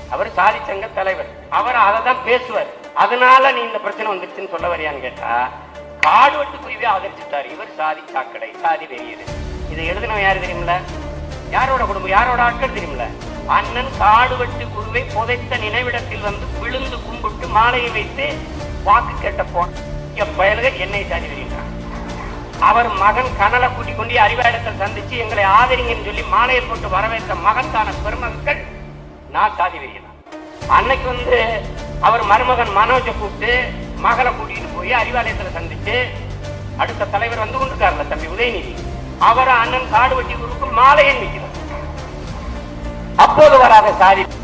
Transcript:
அவர் சாதி சங்க தலைவர் அவர் அதை தான் பேசுவார் அதனால நீ இந்த பிரச்சனை வந்துருச்சுன்னு சொல்ல வரியான்னு கேட்டா காடு வெட்டு குருவியை ஆதரிச்சுட்டார் இவர் சாதி சாக்கடை சாதி வெறியது இதை எழுதினவன் யாரு தெரியுமில்ல யாரோட குடும்பம் யாரோட ஆட்கள் தெரியுமில்ல அண்ணன் காடு வெட்டு குருவை புதைத்த நினைவிடத்தில் வந்து விழுந்து கும்பிட்டு மாலையை வைத்து வாக்கு கேட்ட போன பயல்கள் என்னை சாதி வெறியின்றான் அவர் மகன் கனலை கூட்டிக் கொண்டு அறிவாயிடத்தில் சந்திச்சு எங்களை ஆதரிங்கன்னு சொல்லி மாலையை போட்டு வரவேற்ற மகத்தான பெருமக்கள் நான் சாதி வெறியதான் அன்னைக்கு வந்து அவர் மருமகன் மனோஜை கூப்பிட்டு மகளை கூட்டிட்டு போய் அறிவாலயத்துல சந்திச்சு அடுத்த தலைவர் வந்து கொண்டிருக்காருல்ல தம்பி உதயநிதி அவர் அண்ணன் காடு வெட்டி குறுக்கு மாலையை நிற்கிறார் அப்போது வராத சாதி